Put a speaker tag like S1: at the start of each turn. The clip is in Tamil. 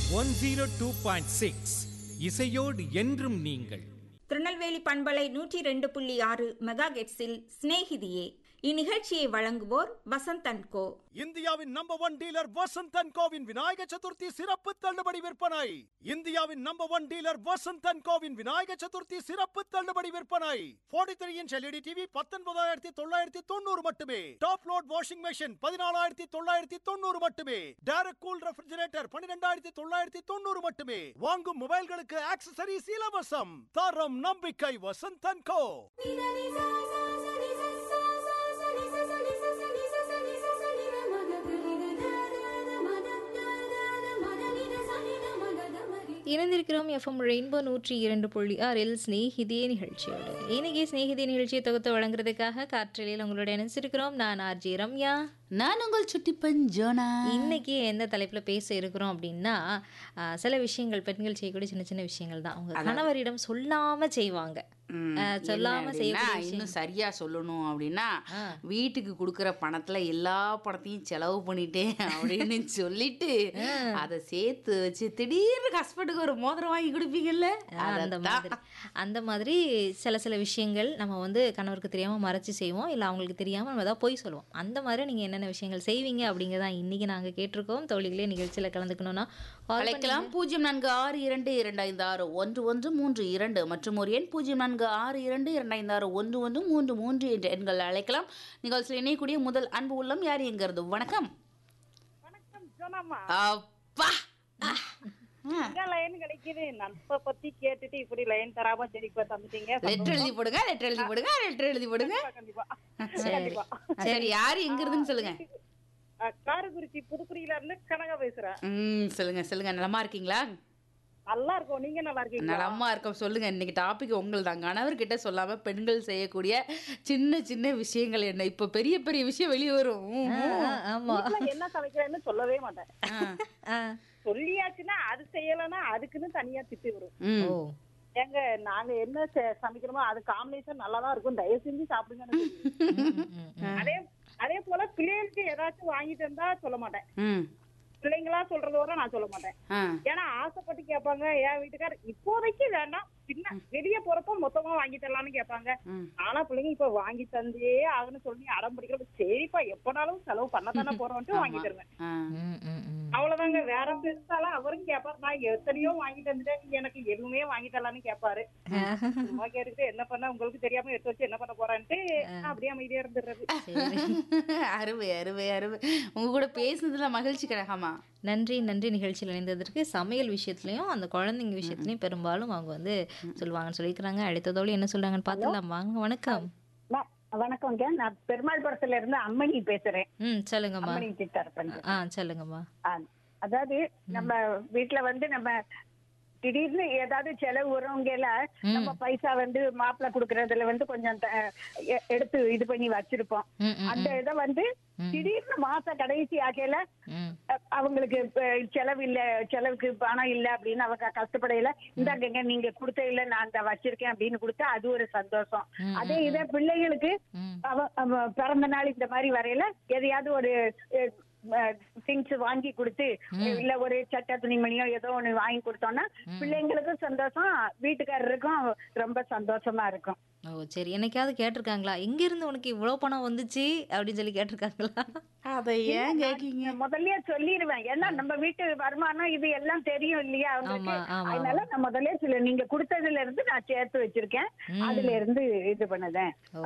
S1: One zero two point six இசையோடு என்றும் நீங்கள்
S2: திருநெல்வேலி பண்பலை நூற்றி ரெண்டு புள்ளி ஆறு மெகா கெட்ஸில் சிநேகிதியே இந்நிகழ்ச்சியை வழங்குவோர் வசந்தன் கோ
S3: இந்தியாவின் நம்பர் ஒன் டீலர் வசந்தன் கோவின் விநாயக சதுர்த்தி சிறப்பு தள்ளுபடி விற்பனை இந்தியாவின் நம்பர் ஒன் டீலர் வசந்தன் கோவின் விநாயக சதுர்த்தி சிறப்பு தள்ளுபடி விற்பனை 43 த்ரீ இன்ச் எல்இடி டிவி பத்தொன்பதாயிரத்தி தொள்ளாயிரத்தி தொண்ணூறு மட்டுமே டாப் லோட் வாஷிங் மெஷின் பதினாலாயிரத்தி தொள்ளாயிரத்தி தொண்ணூறு மட்டுமே டேரக்ட் கூல் ரெஃப்ரிஜரேட்டர் பன்னிரெண்டாயிரத்தி தொள்ளாயிரத்தி தொண்ணூறு மட்டுமே வாங்கும் மொபைல்களுக்கு ஆக்சசரிஸ் இலவசம் தரம் நம்பிக்கை வசந்தன் கோ
S4: இணைந்திருக்கிறோம் எஃப்எம் ரெயின்போ நூற்றி இரண்டு புள்ளி ஆறில் ஸ்நேகிதியே நிகழ்ச்சியோடு இன்னைக்கு ஸ்நேகிதிய நிகழ்ச்சியை தொகுத்து வழங்குறதுக்காக காற்றலில் உங்களோட இணைச்சிருக்கிறோம் நான் ஆர்ஜி ரம்யா
S5: நான் உங்கள் சுட்டிப்பன் ஜோனா
S4: இன்னைக்கு எந்த தலைப்பில் பேச இருக்கிறோம் அப்படின்னா ஆ, சில விஷயங்கள் பெண்கள் செய்யக்கூடிய சின்ன சின்ன விஷயங்கள் தான் அவங்க கணவரிடம் சொல்லாம செய்வாங்க
S5: ம்,
S4: ஆ,
S5: என்ன
S4: சொல்லாம
S5: அப்படின்னா,
S4: செய்யக்கூடிய விஷயம்
S5: இன்னும் சரியா சொல்லணும் அப்படின்னா
S4: ஆ.
S5: வீட்டுக்கு கொடுக்குற பணத்துல எல்லா பணத்தையும் செலவு பண்ணிட்டேன் அப்படின்னு சொல்லிட்டு அதை சேர்த்து வச்சு திடீர்னு ஹஸ்பண்டுக்கு ஒரு மோதிரம் வாங்கி கொடுப்பீங்கல்ல
S4: ஆ, அந்த
S5: அதைத்தான்.
S4: மாதிரி அந்த மாதிரி சில சில விஷயங்கள் நம்ம வந்து கணவருக்கு தெரியாம மறைச்சு செய்வோம் இல்லை அவங்களுக்கு தெரியாம நம்ம ஏதாவது பொய் சொல்லுவோம் அந்த மாதிரி நீங்க என்னென்ன விஷயங்கள் செய்வீங்க அப்படிங்கிறதான் இன்னைக்கு நாங்க கேட்டிருக்கோம் தோழிகளே நிகழ்ச்சியில கலந்துக்கணும்னா call
S5: அழைக்கலாம் பூஜ்ஜியம் நான்கு ஆறு இரண்டு இரண்டு ஐந்து ஆறு ஒன்று ஒன்று மூன்று இரண்டு மற்றும் ஒரு எண் பூஜ்ஜியம் நான்கு ஆறு இரண்டு இரண்டு ஐந்து ஆறு ஒன்று ஒன்று மூன்று மூன்று என்ற எண்கள் அழைக்கலாம் நிகழ்ச்சியில் இணையக்கூடிய முதல் அன்பு உள்ளம் யார் எங்கிறது வணக்கம் அப்பா
S6: எங்க லைன் கிடைக்குது நட்பை பத்தி கேட்டுட்டு இப்படி லைன் தராம சரி இப்ப தந்துட்டீங்க
S5: லெட்டர் எழுதி போடுங்க லெட்டர் எழுதி போடுங்க லெட்டர் எழுதி போடுங்க
S6: கண்டிப்பா
S4: சரி
S6: கண்டிப்பா
S5: சரி யார் எங்க இருந்துன்னு சொல்லுங்க
S6: அஹ், காரைக்குறிச்சி புதுக்குடியில இருந்து கனகா பேசுறேன்
S5: ம் சொல்லுங்க சொல்லுங்க நலமா இருக்கீங்களா
S6: நல்லா இருக்கும் நீங்க நல்லா இருக்கீங்களா
S5: நலமா இருக்கோம் சொல்லுங்க இன்னைக்கு டாபிக் உங்கள் தான் கணவர்கிட்ட சொல்லாம பெண்கள் செய்யக்கூடிய சின்ன சின்ன விஷயங்கள் என்ன இப்ப பெரிய பெரிய விஷயம் வெளியே வரும் ம்,
S4: ஆ,
S5: ம்.
S4: ஆ, ஆமா
S6: வீட்ல என்ன சமைக்கிறேன்னு சொல்லவே மாட்டேன்
S5: ஆ.
S4: ஆ,
S6: சொல்லியாச்சுன்னா அது செய்யலைன்னா அதுக்குன்னு தனியா திட்டு வரும்
S5: ம்.
S4: ஓ
S6: ஏங்க நாங்க என்ன செ- சமைக்கிறோமோ அது காம்பினேஷன் நல்லா தான் இருக்கும் தயவு செஞ்சு சாப்பிடுங்கன்னு சொல்லுவேன்.
S4: ம், ம், ம்.
S6: அதே அதே போல பிள்ளைகளுக்கு ஏதாச்சும் வாங்கிட்டு வந்தா சொல்ல மாட்டேன்
S5: ம்.
S6: பிள்ளைங்களா சொல்றதோட நான் சொல்ல மாட்டேன்
S5: ஆ.
S6: ஏன்னா ஆசைப்பட்டு கேட்பாங்க என் வீட்டுக்கார் இப்போதைக்கு வேண்டாம் பின்ன வெளிய போறப்ப மொத்தமா வாங்கி தரலாம்னு கேட்பாங்க
S5: ம்.
S6: ஆனா பிள்ளைங்க இப்ப வாங்கி தந்தே ஆகணும்னு சொல்லி அடம் பிடிக்கிறப்ப சரிப்பா எப்பனாலும் செலவு பண்ண தானே போறோம்ட்டு வாங்கி தருவேன்
S5: ஆ.
S4: ம், ம், ம்.
S6: அவ்வளவுதாங்க வேற பெருசாலாம் அவரும் கேட்பாரு நான் எத்தனையோ வாங்கி தந்துட்டேன் நீங்க எனக்கு எதுவுமே வாங்கி தரலாம்னு கேட்பாரு சும்மா கேட்டுட்டு என்ன பண்ண உங்களுக்கு தெரியாம எடுத்து வச்சு என்ன பண்ண போறான்ட்டு அப்படியே அமைதியா இருந்துடுறது
S5: அருமை அருமை அருமை உங்க கூட பேசுனதுல மகிழ்ச்சி கிடக்காமா
S4: நன்றி நன்றி நிகழ்ச்சியில் இணைந்ததற்கு சமையல் விஷயத்துலையும் அந்த குழந்தைங்க விஷயத்துலையும் பெரும்பாலும் அவங்க வந்து சொல்லுவாங்கன்னு சொல்லியிருக்கிறாங்க அடுத்ததோடு என்ன சொல்றாங்கன்னு பார்த்துலாம் வாங்க வணக்கம்
S6: வணக்கங்க நான் பெருமாள் படத்துல இருந்து அம்மணி பேசுறேன்
S4: ம் சொல்லுங்கம்மா
S6: அம்மணி சித்தார் பண்றேன்
S4: ஆ சொல்லுங்கம்மா
S6: ஆ, அதாவது நம்ம வீட்ல வந்து நம்ம திடீர்னு ஏதாவது செலவு வருவங்கல நம்ம பைசா வந்து மாப்பிள்ளை குடுக்கறதுல வந்து கொஞ்சம் த- எ- எடுத்து இது பண்ணி வச்சிருப்போம்
S4: ம், ம்,
S6: அந்த இதை வந்து திடீர்னு மாச கடைசி ஆகையில
S4: ம்
S6: அ- அவங்களுக்கு இப்ப செலவு இல்ல செலவுக்கு பணம் இல்ல அப்படின்னு அவங்க கஷ்டப்படையில இந்தாங்க நீங்க கொடுத்த இல்ல நான் அந்த வச்சிருக்கேன் அப்படின்னு கொடுத்தா அது ஒரு சந்தோஷம் அதே இதே பிள்ளைகளுக்கு
S4: ம்.
S6: அவ அவ பிறந்த நாள் இந்த மாதிரி வரையில எதையாவது ஒரு திங்ஸ் வாங்கி கொடுத்து இல்ல ஒரு சட்டை துணிமணியோ ஏதோ ஒண்ணு வாங்கி கொடுத்தோம்னா பிள்ளைங்களுக்கும் சந்தோஷம் வீட்டுக்காரருக்கும் ரொம்ப சந்தோஷமா இருக்கும்
S4: ஓ சரி என்னைக்காவது கேட்டிருக்காங்களா எங்க இருந்து உனக்கு இவ்வளவு பணம் வந்துச்சு அப்படின்னு சொல்லி கேட்டிருக்காங்களா
S5: அதை ஏன் கேக்கீங்க
S6: முதல்லயே சொல்லிடுவேன் ஏன்னா நம்ம வீட்டு வருமானம் இது எல்லாம் தெரியும் இல்லையா அவங்களுக்கு
S4: ஆமா, ஆமா,
S6: அதனால நான் முதல்லயே சொல்ல நீங்க கொடுத்ததுல இருந்து நான் சேர்த்து வச்சிருக்கேன் அதுல இருந்து இது பண்ணுதேன்
S4: ஓ